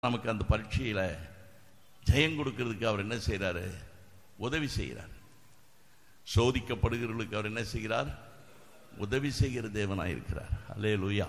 நமக்கு அந்த பரீட்சையில் ஜெயம் கொடுக்கிறதுக்கு அவர் என்ன செய்கிறாரு உதவி செய்கிறார் சோதிக்கப்படுகிறவர்களுக்கு அவர் என்ன செய்கிறார் உதவி செய்கிற தேவனாய் இருக்கிறார் அல்லே லூயா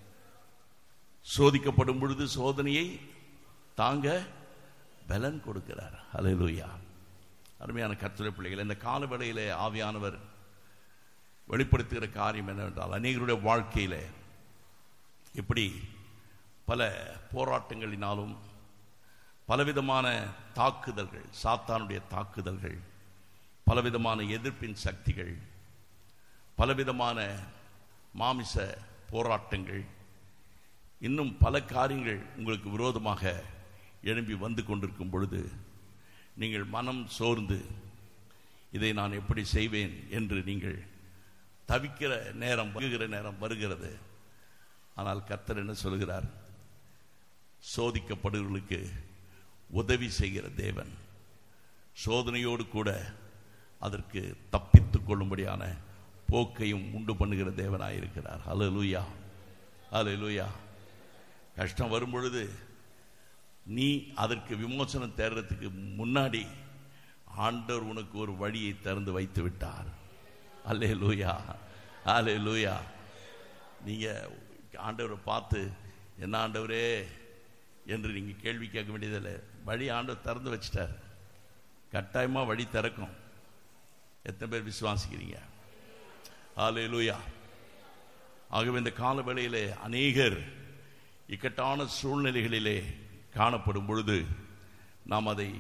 சோதிக்கப்படும் பொழுது சோதனையை தாங்க பலன் கொடுக்கிறார் அல்லே லூயா அருமையான கர்த்தரை பிள்ளைகள் இந்த காலவேளையிலே ஆவியானவர் வெளிப்படுத்துகிற காரியம் என்னவென்றால் அநேகருடைய வாழ்க்கையில் எப்படி பல போராட்டங்களினாலும் பலவிதமான தாக்குதல்கள் சாத்தானுடைய தாக்குதல்கள் பலவிதமான எதிர்ப்பின் சக்திகள் பலவிதமான மாமிச போராட்டங்கள் இன்னும் பல காரியங்கள் உங்களுக்கு விரோதமாக எழும்பி வந்து கொண்டிருக்கும் பொழுது நீங்கள் மனம் சோர்ந்து இதை நான் எப்படி செய்வேன் என்று நீங்கள் தவிக்கிற நேரம் வருகிற நேரம் வருகிறது ஆனால் கர்த்தர் என்ன சொல்கிறார் சோதிக்கப்படுவர்களுக்கு உதவி செய்கிற தேவன் சோதனையோடு கூட அதற்கு தப்பித்துக் கொள்ளும்படியான போக்கையும் உண்டு பண்ணுகிற தேவனாயிருக்கிறார் அலு லூயா அலு லூயா கஷ்டம் வரும் பொழுது நீ அதற்கு விமோசனம் தேடுறதுக்கு முன்னாடி ஆண்டவர் உனக்கு ஒரு வழியை திறந்து வைத்து விட்டார் அல்லே லூயா அலே லூயா நீங்கள் ஆண்டவரை பார்த்து என்ன ஆண்டவரே என்று நீங்கள் கேள்வி கேட்க வேண்டியதில்லை வழி ஆண்டவர் திறந்து வச்சிட்டார் கட்டாயமாக வழி திறக்கும் எத்தனை பேர் விசுவாசிக்கிறீங்க ஆலே லூயா ஆகவே இந்த கால வேளையிலே அநேகர் இக்கட்டான சூழ்நிலைகளிலே காணப்படும் பொழுது நாம் அதை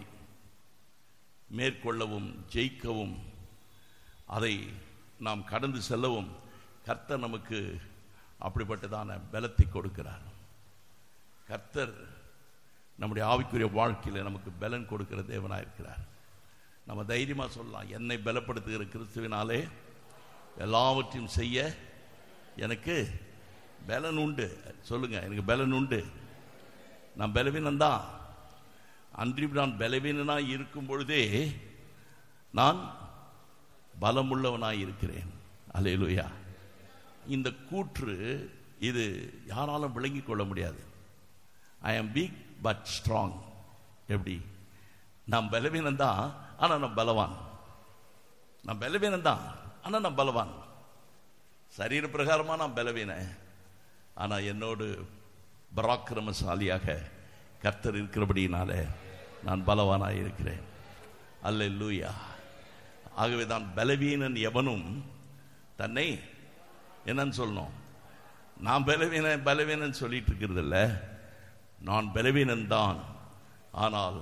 மேற்கொள்ளவும் ஜெயிக்கவும் அதை நாம் கடந்து செல்லவும் கர்த்தர் நமக்கு அப்படிப்பட்டதான பலத்தை கொடுக்கிறார் கர்த்தர் நம்முடைய ஆவிக்குரிய வாழ்க்கையில் நமக்கு பலன் கொடுக்கிற தேவனாக இருக்கிறார் நம்ம தைரியமாக சொல்லலாம் என்னை பலப்படுத்துகிற கிறிஸ்துவினாலே எல்லாவற்றையும் செய்ய எனக்கு பலன் உண்டு சொல்லுங்க எனக்கு பலன் உண்டு நான் பலவீனந்தான் அன்றி நான் பலவீனனாக இருக்கும் பொழுதே நான் பலமுள்ளவனாய் இருக்கிறேன் அலையலுயா இந்த கூற்று இது யாராலும் விளங்கிக் கொள்ள முடியாது ஐ ஆம் வீக் பட் ஸ்ட்ராங் எப்படி நான் பலவீனம் தான் ஆனால் நான் பலவான் நான் பலவீனம் தான் ஆனால் நான் பலவான் சரீர பிரகாரமாக நான் பலவீனன் ஆனால் என்னோடு பராக்கிரமசாலியாக கர்த்தர் இருக்கிறபடியினால நான் பலவானாக இருக்கிறேன் அல்ல லூயா ஆகவே தான் பலவீனன் எவனும் தன்னை என்னன்னு சொல்லணும் நான் பலவீன பலவீனன் சொல்லிட்டு இருக்கிறது இல்லை நான் பலவீனன் தான் ஆனால்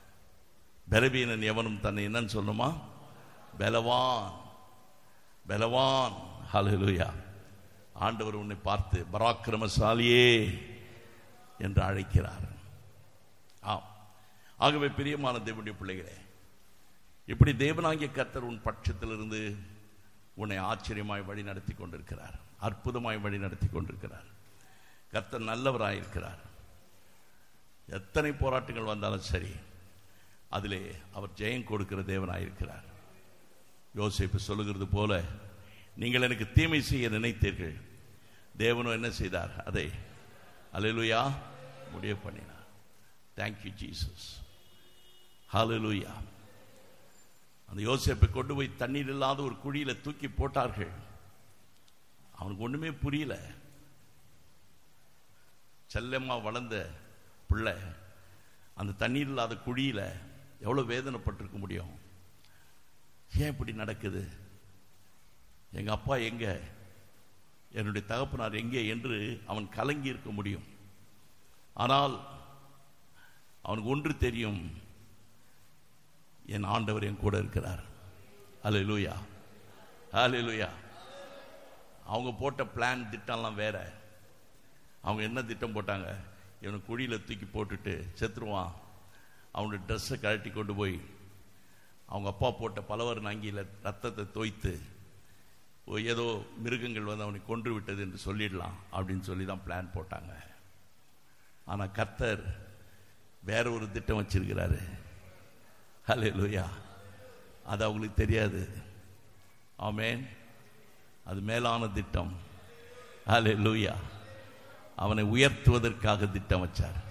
பலவீனன் எவனும் தன்னை என்னன்னு சொல்லணுமா பலவான் பலவான் ஹலலுயா ஆண்டவர் உன்னை பார்த்து பராக்கிரமசாலியே என்று அழைக்கிறார் ஆம் ஆகவே பிரியமான தேவனுடைய பிள்ளைகளே இப்படி தேவனாகிய கர்த்தர் உன் பட்சத்திலிருந்து உன்னை ஆச்சரியமாய் வழி நடத்தி கொண்டிருக்கிறார் அற்புதமாய் வழி நடத்தி கொண்டிருக்கிறார் கர்த்தர் நல்லவராயிருக்கிறார் எத்தனை போராட்டங்கள் வந்தாலும் சரி அதிலே அவர் ஜெயம் கொடுக்கிற தேவனாயிருக்கிறார் யோசிப்பு சொல்லுகிறது போல நீங்கள் எனக்கு தீமை செய்ய நினைத்தீர்கள் தேவனும் என்ன செய்தார் அதை அலையிலுயா முடிவு பண்ணினார் தேங்க்யூ ஜீசஸ் ஹalleluya அந்த யோசேப்பை கொண்டு போய் தண்ணீர் இல்லாத ஒரு குழியில தூக்கி போட்டார்கள் அவனுக்கு ஒண்ணுமே புரியல செல்லம்மா வளர்ந்த பிள்ளை அந்த தண்ணீர் இல்லாத குழியில எவ்வளவு வேதனைப்பட்டிருக்க முடியும் ஏன் இப்படி நடக்குது எங்க அப்பா எங்க என்னுடைய தகப்பனார் எங்கே என்று அவன் கலங்கி இருக்க முடியும் ஆனால் அவனுக்கு ஒன்று தெரியும் என் ஆண்டவர் என் கூட இருக்கிறார் அலே லூயா அலே லூயா அவங்க போட்ட பிளான் திட்டம்லாம் வேற அவங்க என்ன திட்டம் போட்டாங்க இவனை குழியில் தூக்கி போட்டுட்டு செத்துருவான் அவனுடைய ட்ரெஸ்ஸை கழட்டி கொண்டு போய் அவங்க அப்பா போட்ட பலவர் நங்கியில் ரத்தத்தை தோய்த்து ஏதோ மிருகங்கள் வந்து அவனை கொன்று விட்டது என்று சொல்லிடலாம் அப்படின்னு சொல்லி தான் பிளான் போட்டாங்க ஆனால் கர்த்தர் வேற ஒரு திட்டம் வச்சிருக்கிறாரு ஹலே லூயா அது அவங்களுக்கு தெரியாது ஆமேன் அது மேலான திட்டம் ஹலே லூயா அவனை உயர்த்துவதற்காக திட்டம் வச்சார்